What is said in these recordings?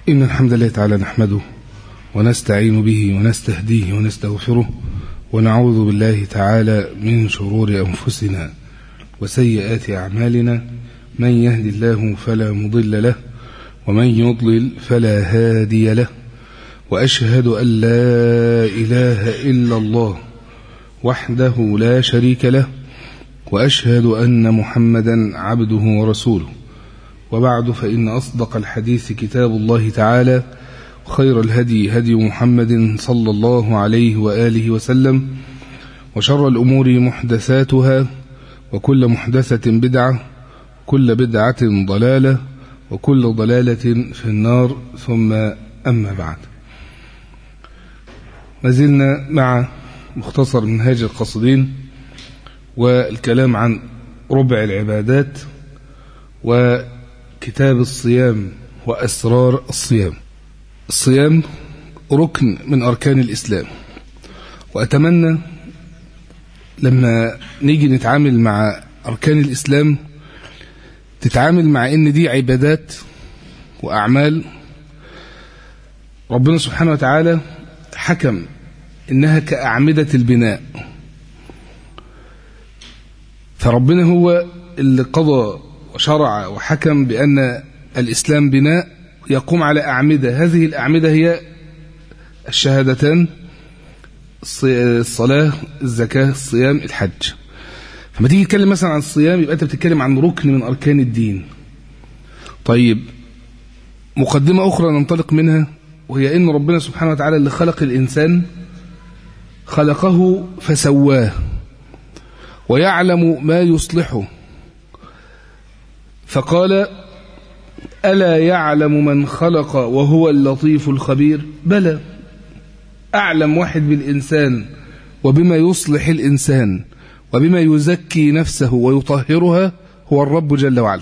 إن الحمد لله تعالى نحمده ونستعين به ونستهديه ونستغفره ونعوذ بالله تعالى من شرور أنفسنا وسيئات أعمالنا من يهد الله فلا مضل له ومن يضلل فلا هادي له وأشهد أن لا إله إلا الله وحده لا شريك له وأشهد أن محمدا عبده ورسوله وبعد فإن أصدق الحديث كتاب الله تعالى وخير الهدي هدي محمد صلى الله عليه وآله وسلم وشر الأمور محدثاتها وكل محدثة بدعة كل بدعة ضلالة وكل ضلالة في النار ثم أما بعد ما زلنا مع مختصر منهاج القصدين والكلام عن ربع العبادات وكتاب الصيام وأسرار الصيام الصيام ركن من أركان الإسلام وأتمنى لما نيجي نتعامل مع أركان الإسلام تتعامل مع إن دي عبادات وأعمال ربنا سبحانه وتعالى حكم إنها كأعمدة البناء فربنا هو اللي قضى وشرع وحكم بأن الإسلام بناء يقوم على أعمدة هذه الأعمدة هي الشهادتان الصلاة الزكاة الصيام الحج فما تيجي تتكلم مثلا عن الصيام يبقى أنت بتتكلم عن ركن من أركان الدين طيب مقدمة أخرى ننطلق منها وهي إن ربنا سبحانه وتعالى اللي خلق الإنسان خلقه فسواه ويعلم ما يصلحه فقال ألا يعلم من خلق وهو اللطيف الخبير بلى أعلم واحد بالإنسان وبما يصلح الإنسان وبما يزكي نفسه ويطهرها هو الرب جل وعلا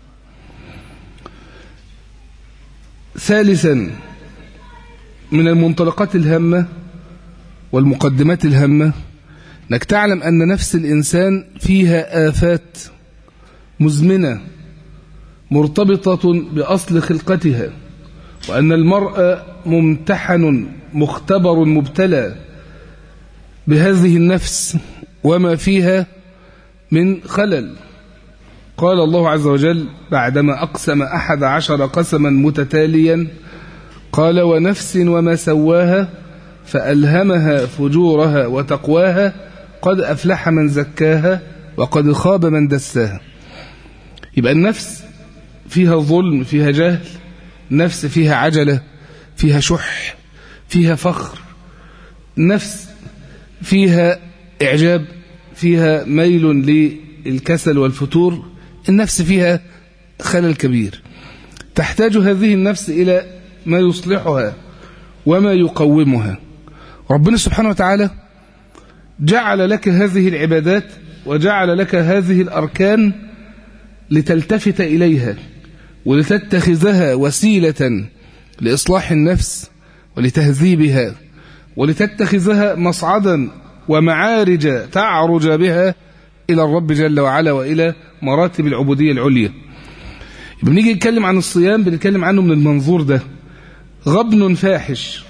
ثالثا من المنطلقات الهامة والمقدمات الهامة انك تعلم أن نفس الإنسان فيها آفات مزمنة مرتبطة بأصل خلقتها وأن المرء ممتحن مختبر مبتلى بهذه النفس وما فيها من خلل قال الله عز وجل بعدما أقسم أحد عشر قسما متتاليا قال ونفس وما سواها فألهمها فجورها وتقواها قد أفلح من زكاها وقد خاب من دساها يبقى النفس فيها ظلم فيها جهل نفس فيها عجلة فيها شح فيها فخر نفس فيها إعجاب فيها ميل للكسل والفتور النفس فيها خلل كبير تحتاج هذه النفس إلى ما يصلحها وما يقومها ربنا سبحانه وتعالى جعل لك هذه العبادات وجعل لك هذه الأركان لتلتفت إليها ولتتخذها وسيلة لإصلاح النفس ولتهذيبها ولتتخذها مصعدا ومعارج تعرج بها إلى الرب جل وعلا وإلى مراتب العبودية العليا بنيجي نتكلم عن الصيام بنتكلم عنه من المنظور ده غبن فاحش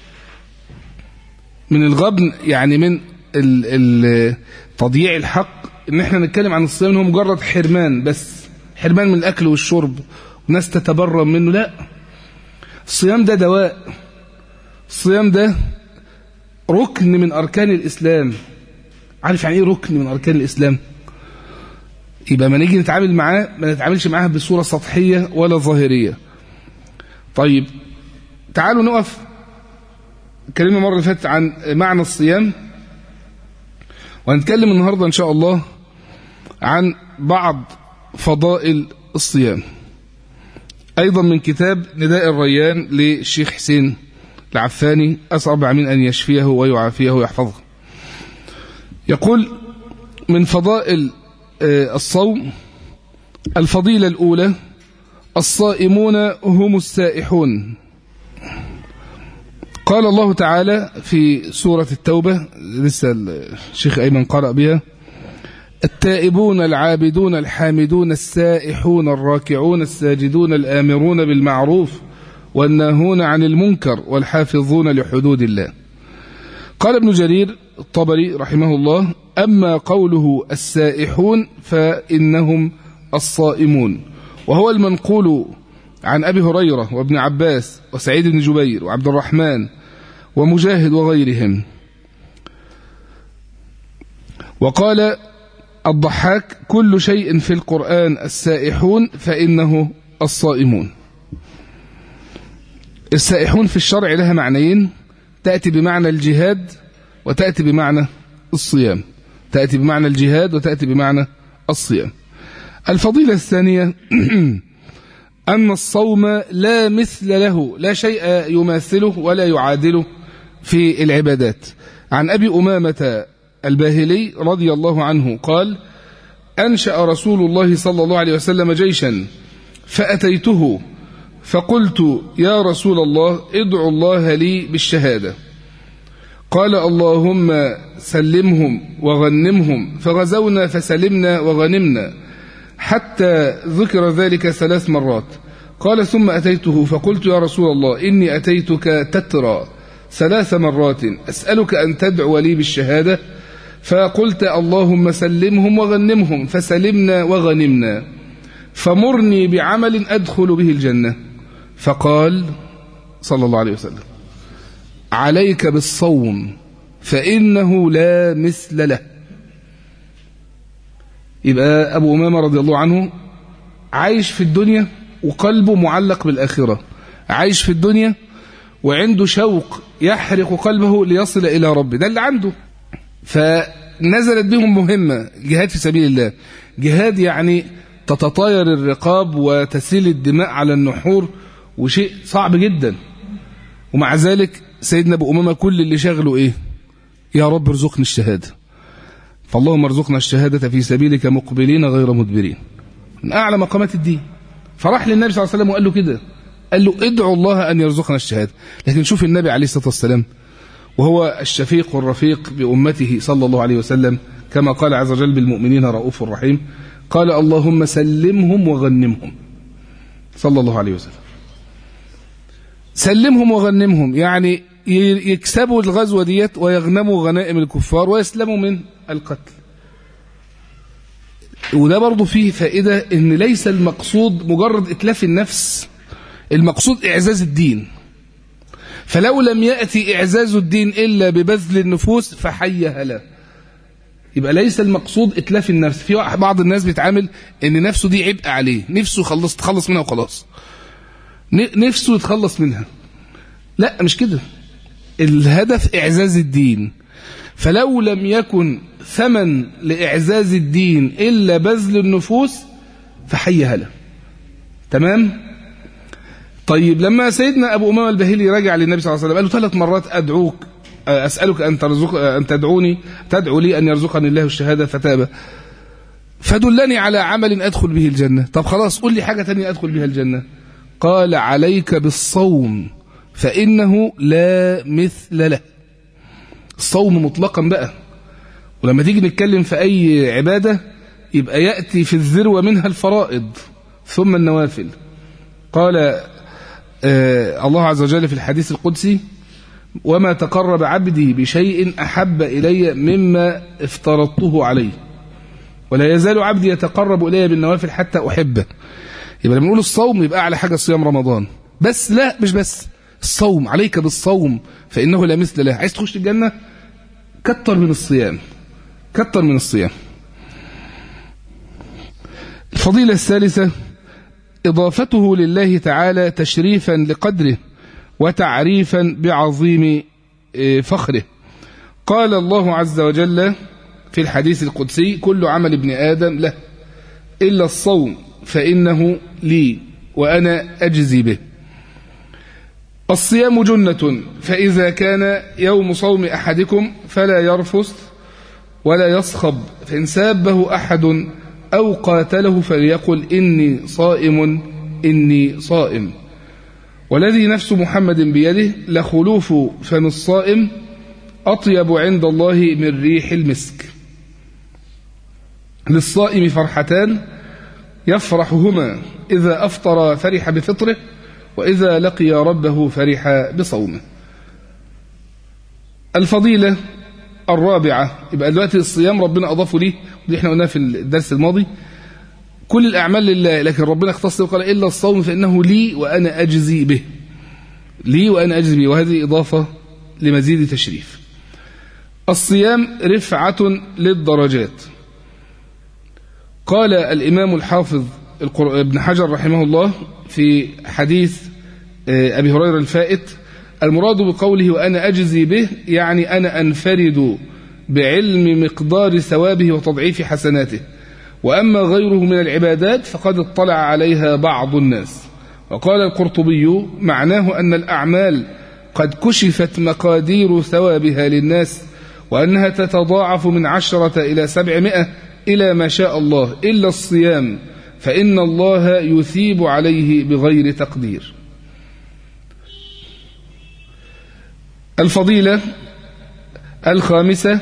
من الغبن يعني من ال ال تضييع الحق ان احنا نتكلم عن الصيام هو مجرد حرمان بس حرمان من الاكل والشرب وناس تتبرم منه لا الصيام ده دواء الصيام ده ركن من اركان الاسلام عارف يعني ايه ركن من اركان الاسلام يبقى ما نيجي نتعامل معاه ما نتعاملش معاه بصوره سطحيه ولا ظاهريه طيب تعالوا نقف اتكلمنا المره اللي فاتت عن معنى الصيام وهنتكلم النهارده ان شاء الله عن بعض فضائل الصيام ايضا من كتاب نداء الريان للشيخ حسين العفاني اسال رب العالمين ان يشفيه ويعافيه ويحفظه يقول من فضائل الصوم الفضيله الاولى الصائمون هم السائحون قال الله تعالى في سورة التوبة لسه الشيخ أيمن قرأ بها التائبون العابدون الحامدون السائحون الراكعون الساجدون الآمرون بالمعروف والناهون عن المنكر والحافظون لحدود الله قال ابن جرير الطبري رحمه الله أما قوله السائحون فإنهم الصائمون وهو المنقول عن أبي هريرة وابن عباس وسعيد بن جبير وعبد الرحمن ومجاهد وغيرهم وقال الضحاك كل شيء في القرآن السائحون فإنه الصائمون السائحون في الشرع لها معنيين تأتي بمعنى الجهاد وتأتي بمعنى الصيام تأتي بمعنى الجهاد وتأتي بمعنى الصيام الفضيلة الثانية أن الصوم لا مثل له لا شيء يماثله ولا يعادله في العبادات عن أبي أمامة الباهلي رضي الله عنه قال أنشأ رسول الله صلى الله عليه وسلم جيشا فأتيته فقلت يا رسول الله ادعو الله لي بالشهادة قال اللهم سلمهم وغنمهم فغزونا فسلمنا وغنمنا حتى ذكر ذلك ثلاث مرات قال ثم أتيته فقلت يا رسول الله إني أتيتك تترى ثلاث مرات أسألك أن تدعو لي بالشهادة فقلت اللهم سلمهم وغنمهم فسلمنا وغنمنا فمرني بعمل أدخل به الجنة فقال صلى الله عليه وسلم عليك بالصوم فإنه لا مثل له يبقى أبو أمامة رضي الله عنه عايش في الدنيا وقلبه معلق بالآخرة عايش في الدنيا وعنده شوق يحرق قلبه ليصل إلى ربه ده اللي عنده فنزلت بهم مهمة جهاد في سبيل الله جهاد يعني تتطاير الرقاب وتسيل الدماء على النحور وشيء صعب جدا ومع ذلك سيدنا أبو أمامة كل اللي شغله إيه يا رب ارزقني الشهادة فاللهم ارزقنا الشهادة في سبيلك مقبلين غير مدبرين من أعلى مقامات الدين فراح للنبي صلى الله عليه وسلم وقال له كده قال له ادعو الله أن يرزقنا الشهادة لكن شوف النبي عليه الصلاة والسلام وهو الشفيق الرفيق بأمته صلى الله عليه وسلم كما قال عز وجل بالمؤمنين رؤوف رحيم قال اللهم سلمهم وغنمهم صلى الله عليه وسلم سلمهم وغنمهم يعني يكسبوا الغزوة ديت ويغنموا غنائم الكفار ويسلموا من القتل وده برضه فيه فائدة ان ليس المقصود مجرد اتلاف النفس المقصود اعزاز الدين فلو لم يأتي اعزاز الدين الا ببذل النفوس فحي هلا يبقى ليس المقصود اتلاف النفس في بعض الناس بيتعامل ان نفسه دي عبء عليه نفسه خلص تخلص منها وخلاص نفسه يتخلص منها لا مش كده الهدف إعزاز الدين فلو لم يكن ثمن لإعزاز الدين إلا بذل النفوس فحي هلا تمام طيب لما سيدنا أبو أمام البهلي رجع للنبي صلى الله عليه وسلم قال له ثلاث مرات أدعوك أسألك أن ترزق أن تدعوني تدعو لي أن يرزقني الله الشهادة فتاب فدلني على عمل أدخل به الجنة طب خلاص قل لي حاجة تانية أدخل بها الجنة قال عليك بالصوم فإنه لا مثل له الصوم مطلقا بقى ولما تيجي نتكلم في أي عبادة يبقى يأتي في الذروة منها الفرائض ثم النوافل قال آه الله عز وجل في الحديث القدسي وما تقرب عبدي بشيء أحب إلي مما افترضته عليه ولا يزال عبدي يتقرب إلي بالنوافل حتى أحبه يبقى لما نقول الصوم يبقى على حاجة صيام رمضان بس لا مش بس الصوم عليك بالصوم فإنه لا مثل له عايز تخش الجنة كتر من الصيام كتر من الصيام الفضيلة الثالثة إضافته لله تعالى تشريفا لقدره وتعريفا بعظيم فخره قال الله عز وجل في الحديث القدسي كل عمل ابن آدم له إلا الصوم فإنه لي وأنا أجزي به الصيام جنة فإذا كان يوم صوم أحدكم فلا يرفث ولا يصخب فإن سابه أحد أو قاتله فليقل إني صائم إني صائم والذي نفس محمد بيده لخلوف فم الصائم أطيب عند الله من ريح المسك للصائم فرحتان يفرحهما إذا أفطر فرح بفطره وإذا لقي ربه فرح بصومه الفضيلة الرابعة يبقى دلوقتي الصيام ربنا أضافه ليه ودي احنا قلناها في الدرس الماضي كل الأعمال لله لكن ربنا اختص وقال إلا الصوم فإنه لي وأنا أجزي به لي وأنا أجزي به وهذه إضافة لمزيد تشريف الصيام رفعة للدرجات قال الإمام الحافظ ابن حجر رحمه الله في حديث أبي هريرة الفائت المراد بقوله وأنا أجزي به يعني أنا أنفرد بعلم مقدار ثوابه وتضعيف حسناته وأما غيره من العبادات فقد اطلع عليها بعض الناس وقال القرطبي معناه أن الأعمال قد كشفت مقادير ثوابها للناس وأنها تتضاعف من عشرة إلى سبعمائة إلى ما شاء الله إلا الصيام فإن الله يثيب عليه بغير تقدير الفضيلة الخامسة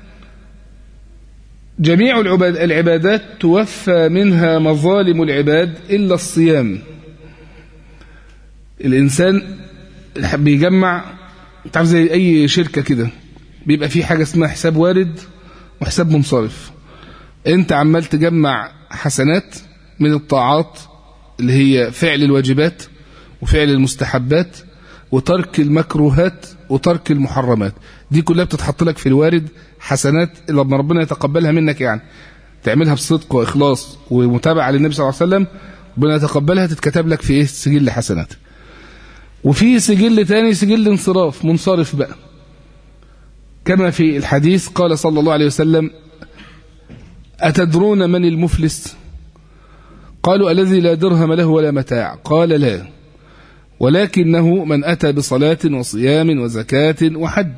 جميع العبادات توفى منها مظالم العباد إلا الصيام الإنسان بيجمع تعرف زي أي شركة كده بيبقى في حاجة اسمها حساب وارد وحساب منصرف انت عمال تجمع حسنات من الطاعات اللي هي فعل الواجبات وفعل المستحبات وترك المكروهات وترك المحرمات دي كلها بتتحط لك في الوارد حسنات لما ربنا يتقبلها منك يعني تعملها بصدق واخلاص ومتابعه للنبي صلى الله عليه وسلم ربنا يتقبلها تتكتب لك في ايه سجل حسنات وفي سجل تاني سجل انصراف منصرف بقى كما في الحديث قال صلى الله عليه وسلم أتدرون من المفلس قالوا الذي لا درهم له ولا متاع قال لا ولكنه من أتى بصلاة وصيام وزكاة وحج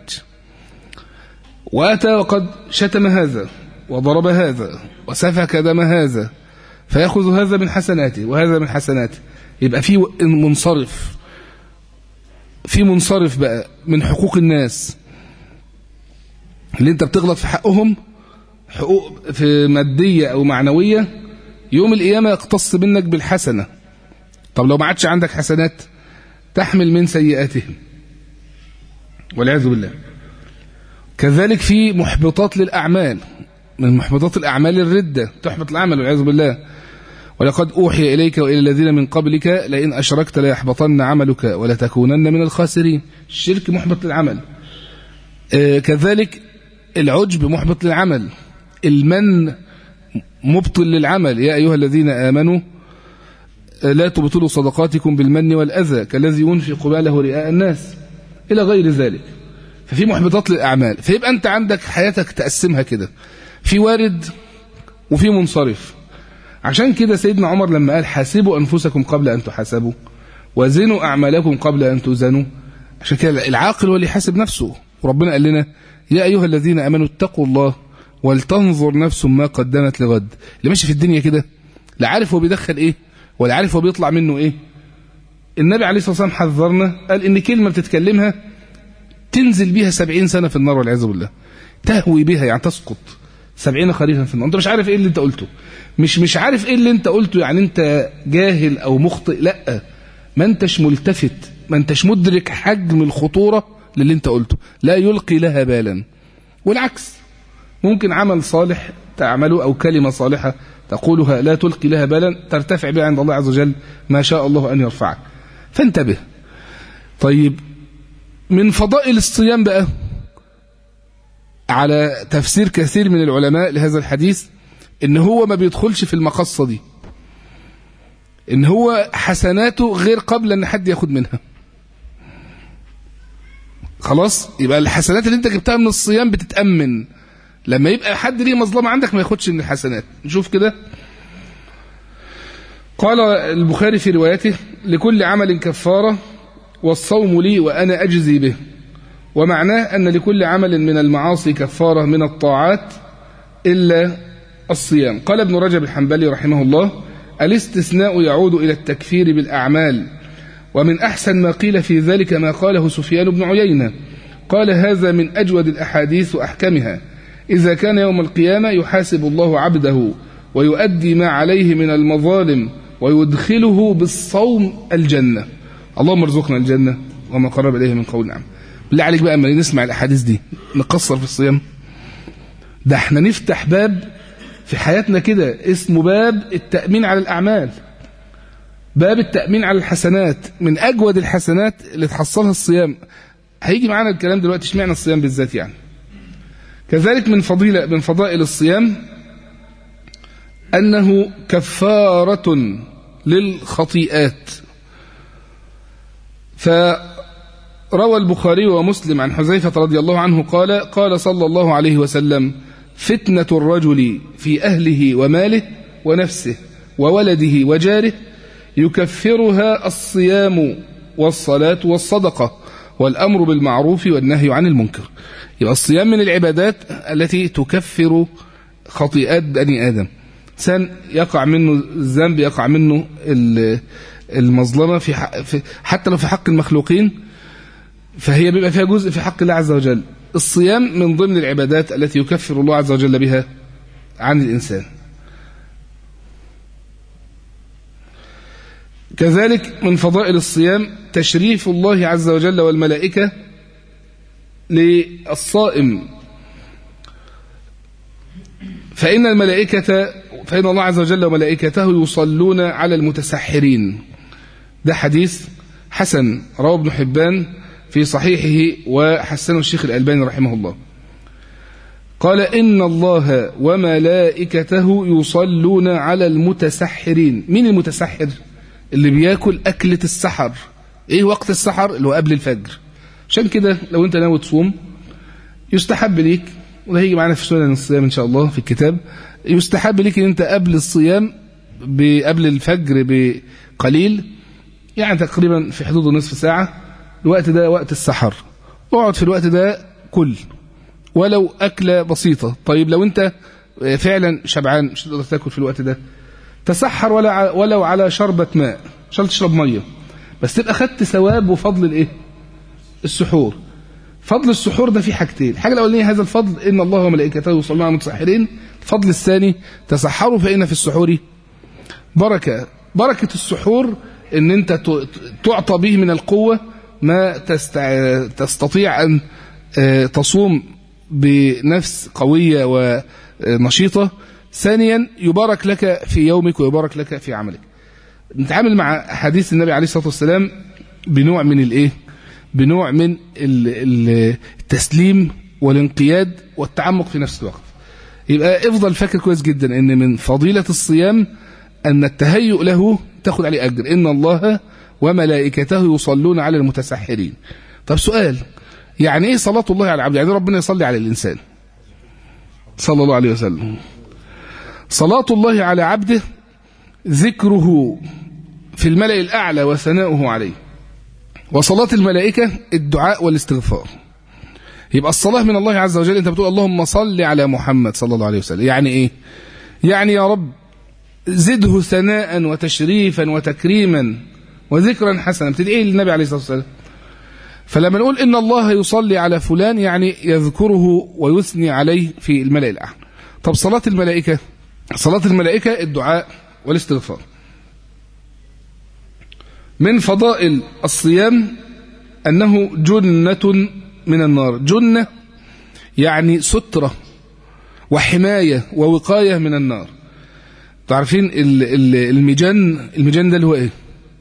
وأتى وقد شتم هذا وضرب هذا وسفك دم هذا فيأخذ هذا من حسناته وهذا من حسناته يبقى في منصرف في منصرف بقى من حقوق الناس اللي انت بتغلط في حقهم حقوق في مادية أو معنوية يوم القيامة يقتص منك بالحسنة طب لو ما عادش عندك حسنات تحمل من سيئاتهم والعياذ بالله كذلك في محبطات للأعمال من محبطات الأعمال الردة تحبط العمل والعياذ بالله ولقد أوحي إليك وإلى الذين من قبلك لئن أشركت ليحبطن عملك ولتكونن من الخاسرين الشرك محبط للعمل آه كذلك العجب محبط للعمل المن مبطل للعمل يا أيها الذين آمنوا لا تبطلوا صدقاتكم بالمن والأذى كالذي ينفق ماله رئاء الناس إلى غير ذلك ففي محبطات للأعمال فيبقى أنت عندك حياتك تقسمها كده في وارد وفي منصرف عشان كده سيدنا عمر لما قال حاسبوا أنفسكم قبل أن تحاسبوا وزنوا أعمالكم قبل أن توزنوا عشان كده العاقل هو اللي يحاسب نفسه وربنا قال لنا يا أيها الذين أمنوا اتقوا الله ولتنظر نفس ما قدمت لغد اللي ماشي في الدنيا كده لا عارف هو بيدخل ايه ولا عارف هو بيطلع منه ايه النبي عليه الصلاة والسلام حذرنا قال ان كلمة بتتكلمها تنزل بيها سبعين سنة في النار والعياذ بالله تهوي بها يعني تسقط سبعين خريفا في النار انت مش عارف ايه اللي انت قلته مش مش عارف ايه اللي انت قلته يعني انت جاهل او مخطئ لا ما انتش ملتفت ما انتش مدرك حجم الخطورة للي انت قلته لا يلقي لها بالا والعكس ممكن عمل صالح تعمله أو كلمة صالحة تقولها لا تلقي لها بالا ترتفع بها عند الله عز وجل ما شاء الله أن يرفعك فانتبه طيب من فضائل الصيام بقى على تفسير كثير من العلماء لهذا الحديث ان هو ما بيدخلش في المقصة دي ان هو حسناته غير قبل ان حد ياخد منها خلاص يبقى الحسنات اللي انت جبتها من الصيام بتتأمن لما يبقى حد ليه مظلمة عندك ما ياخدش من الحسنات نشوف كده قال البخاري في روايته لكل عمل كفارة والصوم لي وأنا أجزي به ومعناه أن لكل عمل من المعاصي كفارة من الطاعات إلا الصيام قال ابن رجب الحنبلي رحمه الله الاستثناء يعود إلى التكفير بالأعمال ومن أحسن ما قيل في ذلك ما قاله سفيان بن عيينة قال هذا من أجود الأحاديث وأحكمها إذا كان يوم القيامة يحاسب الله عبده ويؤدي ما عليه من المظالم ويدخله بالصوم الجنة اللهم ارزقنا الجنة وما قرب إليه من قول نعم بالله عليك بقى اما نسمع الأحاديث دي نقصر في الصيام ده احنا نفتح باب في حياتنا كده اسمه باب التأمين على الأعمال باب التأمين على الحسنات من أجود الحسنات اللي تحصلها الصيام هيجي معانا الكلام دلوقتي اشمعنى الصيام بالذات يعني كذلك من فضيلة من فضائل الصيام أنه كفارة للخطيئات فروى البخاري ومسلم عن حذيفة رضي الله عنه قال قال صلى الله عليه وسلم فتنة الرجل في أهله وماله ونفسه وولده وجاره يكفرها الصيام والصلاة والصدقة والأمر بالمعروف والنهي عن المنكر يبقى الصيام من العبادات التي تكفر خطيئات بني آدم إنسان يقع منه الذنب يقع منه المظلمة في, في حتى لو في حق المخلوقين فهي بيبقى فيها جزء في حق الله عز وجل الصيام من ضمن العبادات التي يكفر الله عز وجل بها عن الإنسان كذلك من فضائل الصيام تشريف الله عز وجل والملائكة للصائم فإن الملائكة فإن الله عز وجل وملائكته يصلون على المتسحرين ده حديث حسن رواه ابن حبان في صحيحه وحسنه الشيخ الألباني رحمه الله قال إن الله وملائكته يصلون على المتسحرين مين المتسحر اللي بياكل أكلة السحر إيه وقت السحر اللي هو قبل الفجر عشان كده لو أنت ناوي تصوم يستحب ليك وده هيجي معانا في سنن الصيام إن شاء الله في الكتاب يستحب ليك ان انت قبل الصيام قبل الفجر بقليل يعني تقريبا في حدود نصف ساعة الوقت ده وقت السحر اقعد في الوقت ده كل ولو أكلة بسيطة طيب لو انت فعلا شبعان مش تقدر تاكل في الوقت ده تسحر ولا ولو على شربة ماء عشان تشرب مية بس تبقى خدت ثواب وفضل الايه السحور فضل السحور ده في حاجتين الحاجة الأولانية هذا الفضل إن الله وملائكته يصلون على المتسحرين الفضل الثاني تسحروا فإن في السحور بركة بركة السحور إن أنت تعطى به من القوة ما تستطيع أن تصوم بنفس قوية ونشيطة ثانيا يبارك لك في يومك ويبارك لك في عملك نتعامل مع حديث النبي عليه الصلاة والسلام بنوع من الايه بنوع من التسليم والانقياد والتعمق في نفس الوقت يبقى افضل فاكر كويس جدا ان من فضيلة الصيام ان التهيؤ له تاخد عليه اجر ان الله وملائكته يصلون على المتسحرين طب سؤال يعني ايه صلاة الله على العبد يعني ربنا يصلي على الانسان صلى الله عليه وسلم صلاة الله على عبده ذكره في الملأ الأعلى وثناؤه عليه وصلاة الملائكة الدعاء والاستغفار يبقى الصلاة من الله عز وجل انت بتقول اللهم صل على محمد صلى الله عليه وسلم يعني ايه يعني يا رب زده ثناء وتشريفا وتكريما وذكرا حسنا بتدعي للنبي عليه الصلاة والسلام فلما نقول ان الله يصلي على فلان يعني يذكره ويثني عليه في الملأ الأعلى طب صلاة الملائكة صلاة الملائكة الدعاء والاستغفار من فضائل الصيام أنه جنة من النار جنة يعني سترة وحماية ووقاية من النار تعرفين المجن المجن ده اللي هو ايه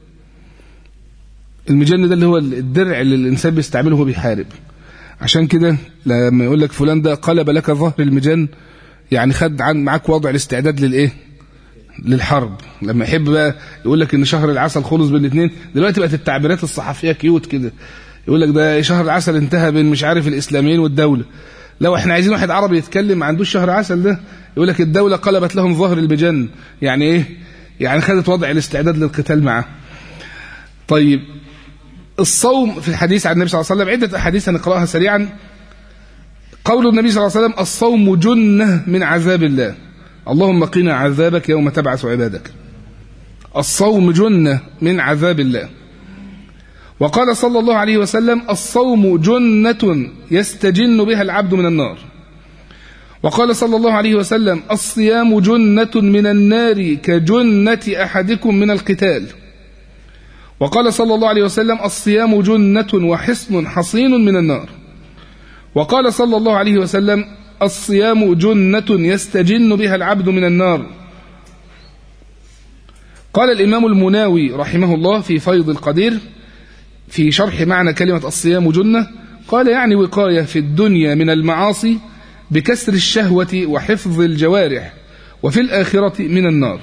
المجن ده اللي هو الدرع اللي الإنسان بيستعمله وهو بيحارب عشان كده لما يقول لك فلان ده قلب لك ظهر المجن يعني خد عن معاك وضع الاستعداد للايه للحرب لما يحب بقى يقول لك ان شهر العسل خلص بين الاثنين دلوقتي بقت التعبيرات الصحفيه كيوت كده يقول لك ده شهر العسل انتهى بين مش عارف الاسلاميين والدوله لو احنا عايزين واحد عربي يتكلم ما عندوش شهر عسل ده يقول لك الدوله قلبت لهم ظهر المجن يعني ايه يعني خدت وضع الاستعداد للقتال معاه طيب الصوم في الحديث عن النبي صلى الله عليه وسلم عده احاديث هنقراها سريعا قول النبي صلى الله عليه وسلم الصوم جنة من عذاب الله اللهم قنا عذابك يوم تبعث عبادك الصوم جنة من عذاب الله وقال صلى الله عليه وسلم الصوم جنة يستجن بها العبد من النار وقال صلى الله عليه وسلم الصيام جنة من النار كجنة أحدكم من القتال وقال صلى الله عليه وسلم الصيام جنة وحصن حصين من النار وقال صلى الله عليه وسلم الصيام جنة يستجن بها العبد من النار قال الإمام المناوي رحمه الله في فيض القدير في شرح معنى كلمة الصيام جنة قال يعني وقاية في الدنيا من المعاصي بكسر الشهوة وحفظ الجوارح وفي الآخرة من النار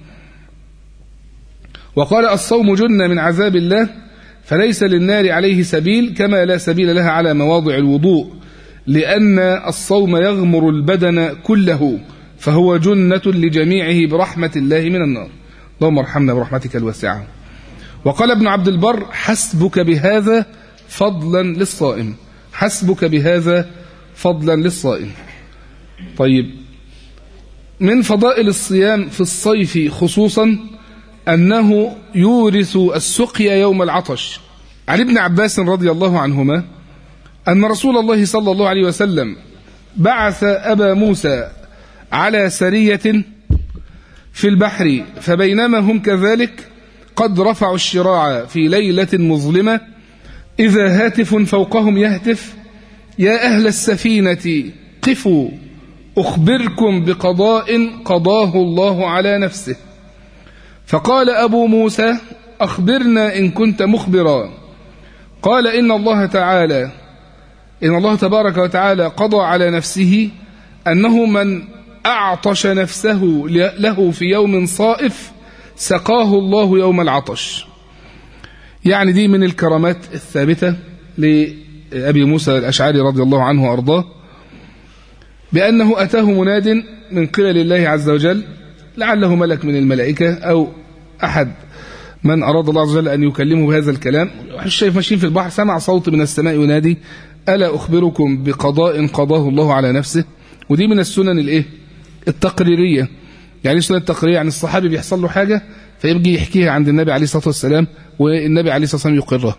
وقال الصوم جنة من عذاب الله فليس للنار عليه سبيل كما لا سبيل لها على مواضع الوضوء لأن الصوم يغمر البدن كله فهو جنة لجميعه برحمة الله من النار اللهم ارحمنا برحمتك الواسعة وقال ابن عبد البر حسبك بهذا فضلا للصائم حسبك بهذا فضلا للصائم طيب من فضائل الصيام في الصيف خصوصا أنه يورث السقيا يوم العطش عن ابن عباس رضي الله عنهما أن رسول الله صلى الله عليه وسلم بعث أبا موسى على سرية في البحر فبينما هم كذلك قد رفعوا الشراع في ليلة مظلمة إذا هاتف فوقهم يهتف يا أهل السفينة قفوا أخبركم بقضاء قضاه الله على نفسه فقال أبو موسى أخبرنا إن كنت مخبرا قال إن الله تعالى إن الله تبارك وتعالى قضى على نفسه أنه من أعطش نفسه له في يوم صائف سقاه الله يوم العطش يعني دي من الكرامات الثابتة لأبي موسى الأشعري رضي الله عنه وأرضاه بأنه أتاه مناد من قبل الله عز وجل لعله ملك من الملائكة أو أحد من أراد الله عز وجل أن يكلمه بهذا الكلام الشيخ ماشيين في البحر سمع صوت من السماء ينادي ألا أخبركم بقضاء قضاه الله على نفسه ودي من السنن الإيه التقريرية يعني السنن التقريرية يعني الصحابي بيحصل له حاجة فيبقي يحكيها عند النبي عليه الصلاة والسلام والنبي عليه الصلاة والسلام يقرها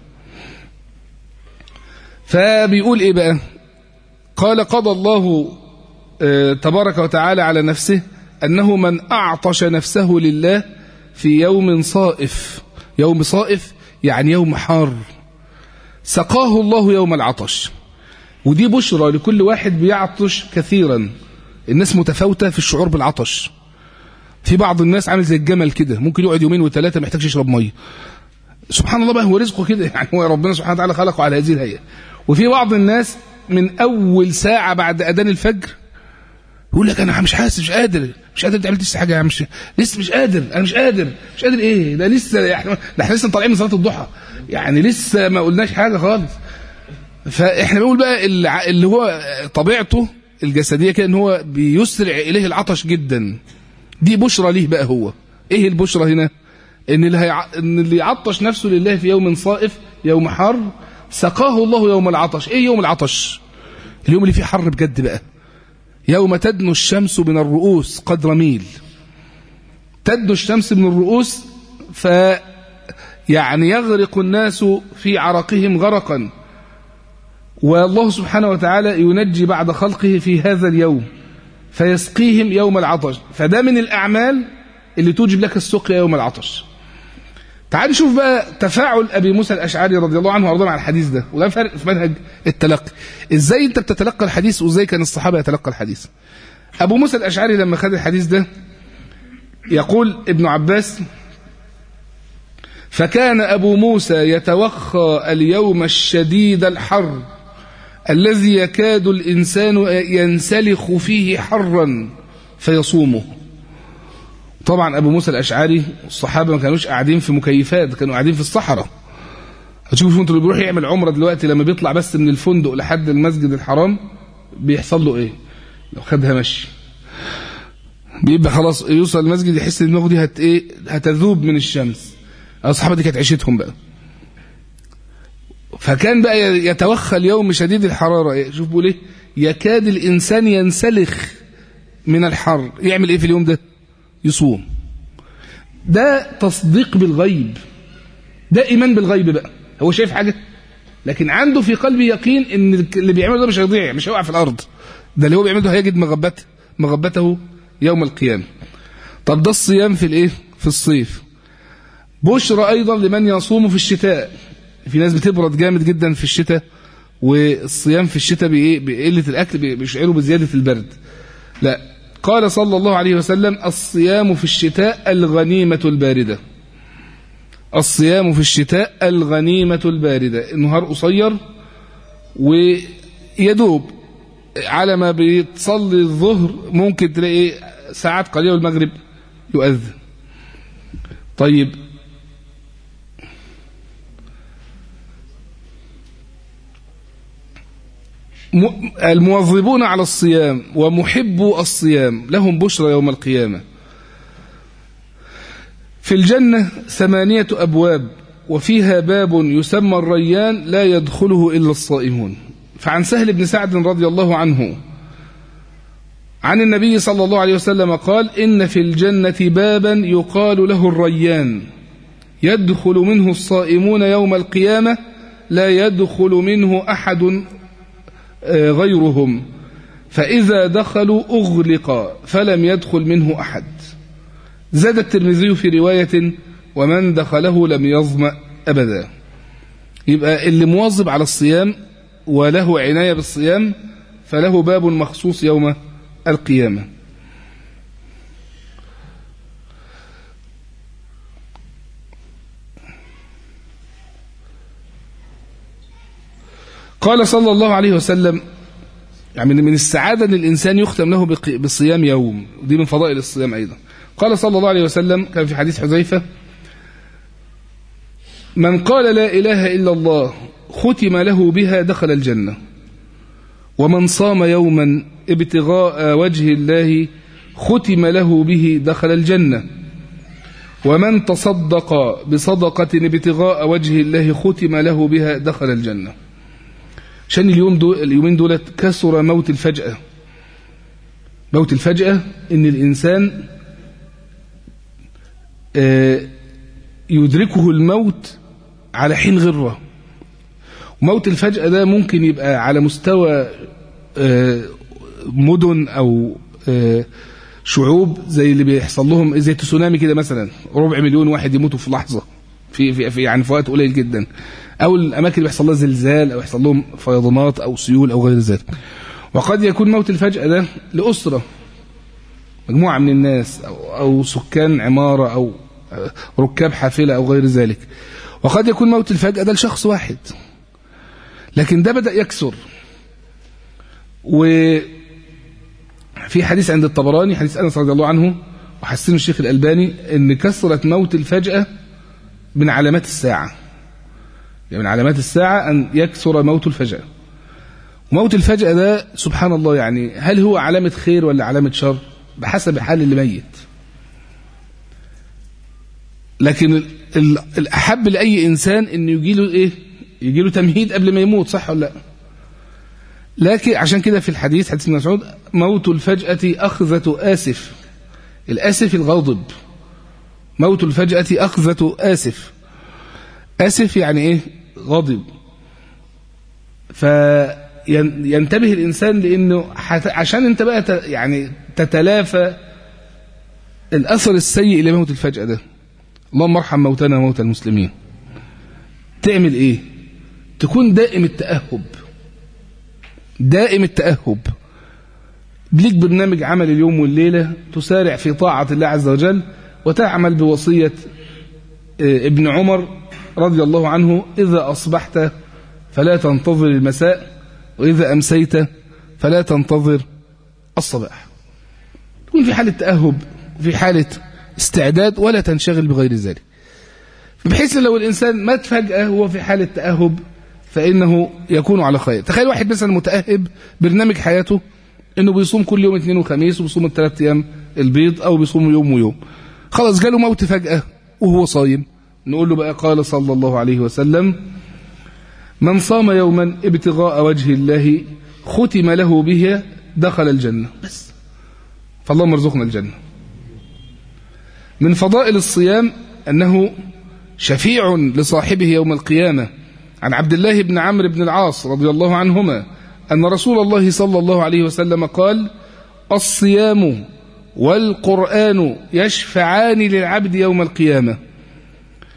فبيقول إيه بقى قال قضى الله تبارك وتعالى على نفسه أنه من أعطش نفسه لله في يوم صائف يوم صائف يعني يوم حار سقاه الله يوم العطش ودي بشرى لكل واحد بيعطش كثيرا الناس متفاوتة في الشعور بالعطش في بعض الناس عامل زي الجمل كده ممكن يقعد يومين وثلاثة محتاجش يشرب مية سبحان الله بقى هو رزقه كده يعني هو ربنا سبحانه وتعالى خلقه على هذه الهيئة وفي بعض الناس من أول ساعة بعد أذان الفجر يقول لك انا مش حاسس مش قادر مش قادر تعمل لسه حاجه مش لسه مش قادر انا مش قادر مش قادر ايه ده لسه احنا ده احنا لسه طالعين من صلاه الضحى يعني لسه ما قلناش حاجه خالص فاحنا بنقول بقى اللي هو طبيعته الجسديه كده ان هو بيسرع اليه العطش جدا دي بشرى ليه بقى هو ايه البشرى هنا ان اللي هيع... ان اللي يعطش نفسه لله في يوم صائف يوم حر سقاه الله يوم العطش ايه يوم العطش اليوم اللي فيه حر بجد بقى يوم تدنو الشمس من الرؤوس قدر ميل تدنو الشمس من الرؤوس ف يعني يغرق الناس في عرقهم غرقا والله سبحانه وتعالى ينجي بعد خلقه في هذا اليوم فيسقيهم يوم العطش فده من الأعمال اللي توجب لك السقيا يوم العطش تعال نشوف بقى تفاعل أبي موسى الأشعري رضي الله عنه وأرضاه مع الحديث ده وده فرق في منهج التلقي إزاي أنت بتتلقى الحديث وإزاي كان الصحابة يتلقى الحديث أبو موسى الأشعري لما خد الحديث ده يقول ابن عباس فكان أبو موسى يتوخى اليوم الشديد الحر الذي يكاد الإنسان ينسلخ فيه حرا فيصومه طبعا أبو موسى الأشعري الصحابة ما كانوش قاعدين في مكيفات كانوا قاعدين في الصحراء هتشوفوا انتوا اللي بيروح يعمل عمرة دلوقتي لما بيطلع بس من الفندق لحد المسجد الحرام بيحصل له ايه لو خدها مشي بيبقى خلاص يوصل المسجد يحس ان دماغه دي هت ايه هتذوب من الشمس الصحابه دي كانت عيشتهم بقى فكان بقى يتوخى اليوم شديد الحراره شوف بيقول ايه يكاد الانسان ينسلخ من الحر يعمل ايه في اليوم ده يصوم ده تصديق بالغيب ده ايمان بالغيب بقى هو شايف حاجه لكن عنده في قلبه يقين ان اللي بيعمله ده مش هيضيع مش هيقع في الارض ده اللي هو بيعمله هيجد مغبته مغبته يوم القيامه طب ده الصيام في الايه في الصيف بشرى أيضا لمن يصوم في الشتاء في ناس بتبرد جامد جدا في الشتاء والصيام في الشتاء بإيه بقلة الأكل بيشعروا بزيادة البرد لا قال صلى الله عليه وسلم الصيام في الشتاء الغنيمة الباردة الصيام في الشتاء الغنيمة الباردة النهار قصير ويدوب على ما بيتصلي الظهر ممكن تلاقي ساعات قليلة والمغرب يؤذن طيب المواظبون على الصيام ومحبو الصيام لهم بشرى يوم القيامة في الجنة ثمانية أبواب وفيها باب يسمى الريان لا يدخله إلا الصائمون فعن سهل بن سعد رضي الله عنه عن النبي صلى الله عليه وسلم قال إن في الجنة بابا يقال له الريان يدخل منه الصائمون يوم القيامة لا يدخل منه أحد غيرهم فإذا دخلوا أغلق فلم يدخل منه أحد زاد الترمذي في رواية ومن دخله لم يظمأ أبدا يبقى اللي مواظب على الصيام وله عناية بالصيام فله باب مخصوص يوم القيامة قال صلى الله عليه وسلم يعني من السعادة أن الإنسان يختم له بصيام يوم ودي من فضائل الصيام أيضا قال صلى الله عليه وسلم كان في حديث حذيفة من قال لا إله إلا الله ختم له بها دخل الجنة ومن صام يوما ابتغاء وجه الله ختم له به دخل الجنة ومن تصدق بصدقة ابتغاء وجه الله ختم له بها دخل الجنة عشان اليوم دول اليومين دولت كسر موت الفجأة موت الفجأة ان الانسان يدركه الموت على حين غره موت الفجأة ده ممكن يبقى على مستوى مدن او شعوب زي اللي بيحصل لهم زي تسونامي كده مثلا ربع مليون واحد يموتوا في لحظة في في, في يعني في وقت قليل جدا او الاماكن اللي بيحصل لها زلزال او يحصل لهم فيضانات او سيول او غير ذلك وقد يكون موت الفجأة ده لأسرة مجموعة من الناس أو, أو سكان عمارة أو ركاب حافلة أو غير ذلك وقد يكون موت الفجأة ده لشخص واحد لكن ده بدأ يكسر وفي حديث عند الطبراني حديث أنس رضي الله عنه وحسن الشيخ الألباني أن كسرة موت الفجأة من علامات الساعة يعني من علامات الساعة أن يكسر موت الفجأة موت الفجأة ده سبحان الله يعني هل هو علامة خير ولا علامة شر بحسب حال اللي ميت لكن الأحب لأي إنسان أنه يجي له إيه يجي له تمهيد قبل ما يموت صح ولا لا لكن عشان كده في الحديث حديث ابن مسعود موت الفجأة أخذة آسف الآسف الغاضب موت الفجأة أخذة آسف آسف يعني إيه غاضب فينتبه الإنسان لأنه عشان أنت بقى يعني تتلافى الأثر السيء لموت الفجأة ده اللهم ارحم موتنا وموتى المسلمين تعمل إيه تكون دائم التأهب دائم التأهب ليك برنامج عمل اليوم والليلة تسارع في طاعة الله عز وجل وتعمل بوصية ابن عمر رضي الله عنه إذا أصبحت فلا تنتظر المساء وإذا أمسيت فلا تنتظر الصباح تكون في حالة تأهب في حالة استعداد ولا تنشغل بغير ذلك بحيث لو الإنسان مات فجأة هو في حالة تأهب فإنه يكون على خير تخيل واحد مثلا متأهب برنامج حياته إنه بيصوم كل يوم اثنين وخميس وبيصوم الثلاث أيام البيض أو بيصوم يوم ويوم خلاص جاله موت فجأة وهو صايم نقول له بقى قال صلى الله عليه وسلم من صام يوما ابتغاء وجه الله ختم له به دخل الجنة بس فاللهم ارزقنا الجنة من فضائل الصيام أنه شفيع لصاحبه يوم القيامة عن عبد الله بن عمرو بن العاص رضي الله عنهما أن رسول الله صلى الله عليه وسلم قال الصيام والقرآن يشفعان للعبد يوم القيامة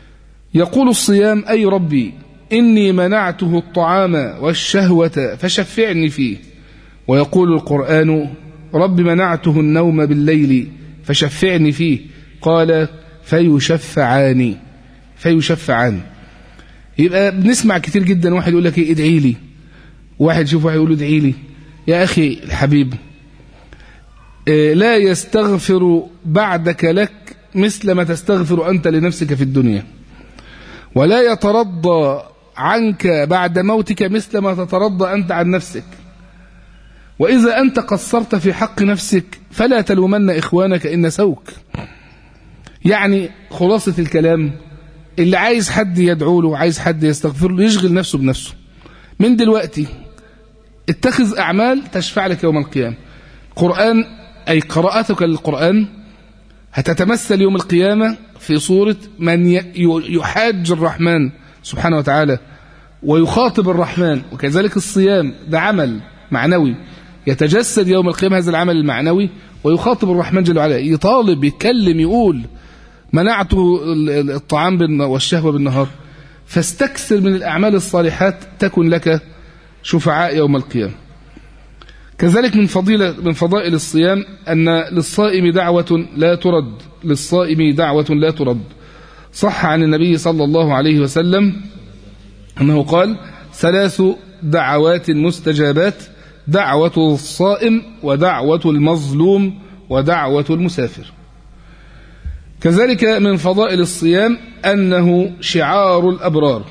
يقول الصيام أي ربي إني منعته الطعام والشهوة فشفعني فيه ويقول القرآن رب منعته النوم بالليل فشفعني فيه قال فيشفعان فيشفعان يبقى بنسمع كتير جدا واحد يقول لك ايه ادعي لي واحد يشوف واحد يقول له ادعي لي يا اخي الحبيب إيه لا يستغفر بعدك لك مثل ما تستغفر انت لنفسك في الدنيا ولا يترضى عنك بعد موتك مثل ما تترضى انت عن نفسك واذا انت قصرت في حق نفسك فلا تلومن اخوانك ان سوك يعني خلاصه الكلام اللي عايز حد يدعو له عايز حد يستغفر له يشغل نفسه بنفسه من دلوقتي اتخذ أعمال تشفع لك يوم القيامة قرآن أي قراءتك للقرآن هتتمثل يوم القيامة في صورة من يحاج الرحمن سبحانه وتعالى ويخاطب الرحمن وكذلك الصيام ده عمل معنوي يتجسد يوم القيامة هذا العمل المعنوي ويخاطب الرحمن جل وعلا يطالب يتكلم يقول منعته الطعام والشهوة بالنهار فاستكثر من الأعمال الصالحات تكن لك شفعاء يوم القيامة كذلك من فضيلة من فضائل الصيام أن للصائم دعوة لا ترد للصائم دعوة لا ترد صح عن النبي صلى الله عليه وسلم أنه قال ثلاث دعوات مستجابات دعوة الصائم ودعوة المظلوم ودعوة المسافر كذلك من فضائل الصيام أنه شعار الأبرار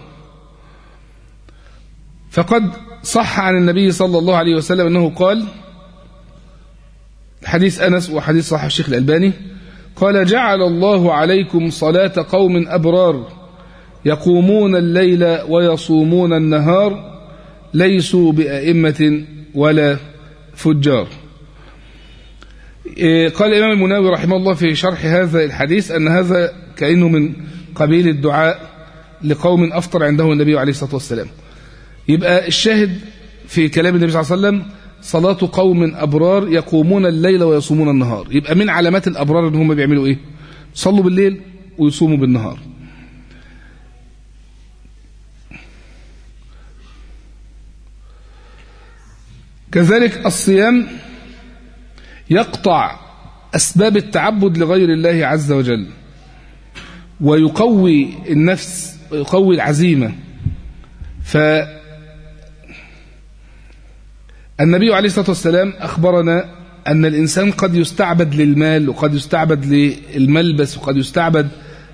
فقد صح عن النبي صلى الله عليه وسلم أنه قال حديث أنس وحديث صحيح الشيخ الألباني قال جعل الله عليكم صلاة قوم أبرار يقومون الليل ويصومون النهار ليسوا بأئمة ولا فجار قال الإمام المناوي رحمه الله في شرح هذا الحديث أن هذا كأنه من قبيل الدعاء لقوم أفطر عنده النبي عليه الصلاة والسلام يبقى الشاهد في كلام النبي صلى الله عليه وسلم صلاة قوم أبرار يقومون الليل ويصومون النهار يبقى من علامات الأبرار ان هم بيعملوا إيه صلوا بالليل ويصوموا بالنهار كذلك الصيام يقطع أسباب التعبد لغير الله عز وجل ويقوي النفس ويقوي العزيمة فالنبي عليه الصلاة والسلام أخبرنا أن الإنسان قد يستعبد للمال وقد يستعبد للملبس وقد يستعبد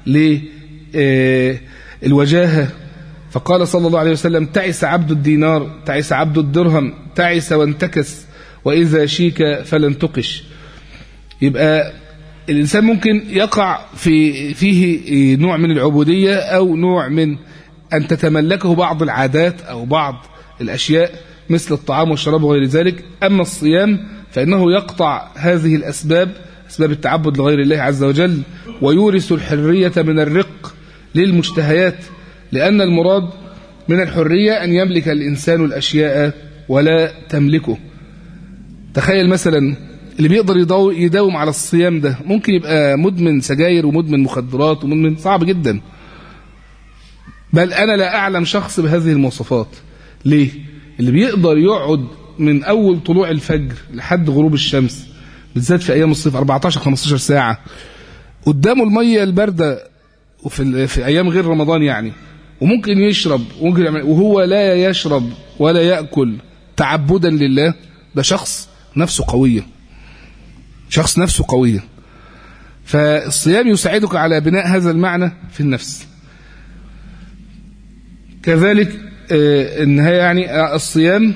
للوجاهة فقال صلى الله عليه وسلم تعس عبد الدينار تعس عبد الدرهم تعس وانتكس وإذا شيك فلن تقش يبقى الإنسان ممكن يقع في فيه نوع من العبودية أو نوع من أن تتملكه بعض العادات أو بعض الأشياء مثل الطعام والشراب وغير ذلك أما الصيام فإنه يقطع هذه الأسباب أسباب التعبد لغير الله عز وجل ويورث الحرية من الرق للمشتهيات لأن المراد من الحرية أن يملك الإنسان الأشياء ولا تملكه تخيل مثلا اللي بيقدر يداوم على الصيام ده ممكن يبقى مدمن سجاير ومدمن مخدرات ومدمن صعب جدا بل أنا لا أعلم شخص بهذه المواصفات ليه؟ اللي بيقدر يقعد من أول طلوع الفجر لحد غروب الشمس بالذات في أيام الصيف 14-15 ساعة قدامه المية الباردة وفي في أيام غير رمضان يعني وممكن يشرب وممكن يعمل وهو لا يشرب ولا يأكل تعبدا لله ده شخص نفسه قوية شخص نفسه قوية فالصيام يساعدك على بناء هذا المعنى في النفس كذلك النهاية يعني الصيام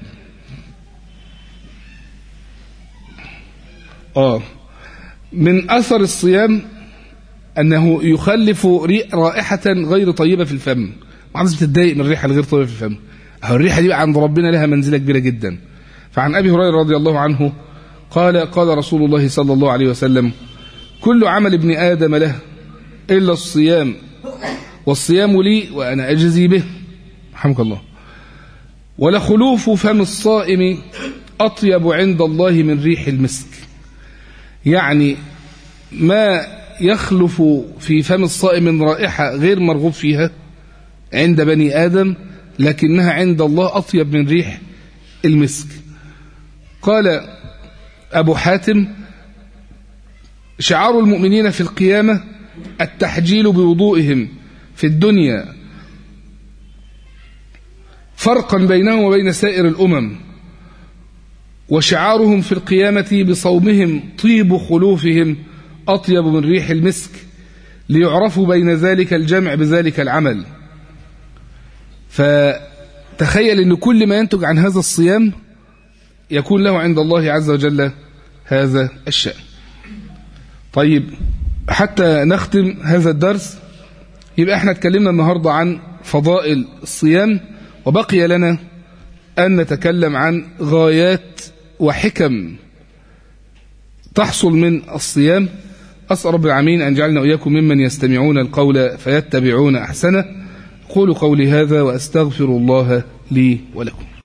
آه من أثر الصيام أنه يخلف رائحة غير طيبة في الفم بعض بتتضايق من الريحة الغير طيبة في الفم الريحة دي عند ربنا لها منزلة كبيرة جدا فعن أبي هريرة رضي الله عنه قال قال رسول الله صلى الله عليه وسلم كل عمل ابن آدم له إلا الصيام والصيام لي وأنا أجزي به رحمك الله ولخلوف فم الصائم أطيب عند الله من ريح المسك يعني ما يخلف في فم الصائم من رائحة غير مرغوب فيها عند بني آدم لكنها عند الله أطيب من ريح المسك قال أبو حاتم شعار المؤمنين في القيامة التحجيل بوضوئهم في الدنيا فرقا بينهم وبين سائر الأمم وشعارهم في القيامة بصومهم طيب خلوفهم أطيب من ريح المسك ليعرفوا بين ذلك الجمع بذلك العمل فتخيل أن كل ما ينتج عن هذا الصيام يكون له عند الله عز وجل هذا الشأن طيب حتى نختم هذا الدرس يبقى احنا اتكلمنا النهاردة عن فضائل الصيام وبقي لنا أن نتكلم عن غايات وحكم تحصل من الصيام أسأل رب العالمين أن جعلنا وإياكم ممن يستمعون القول فيتبعون أحسنه قولوا قولي هذا وأستغفر الله لي ولكم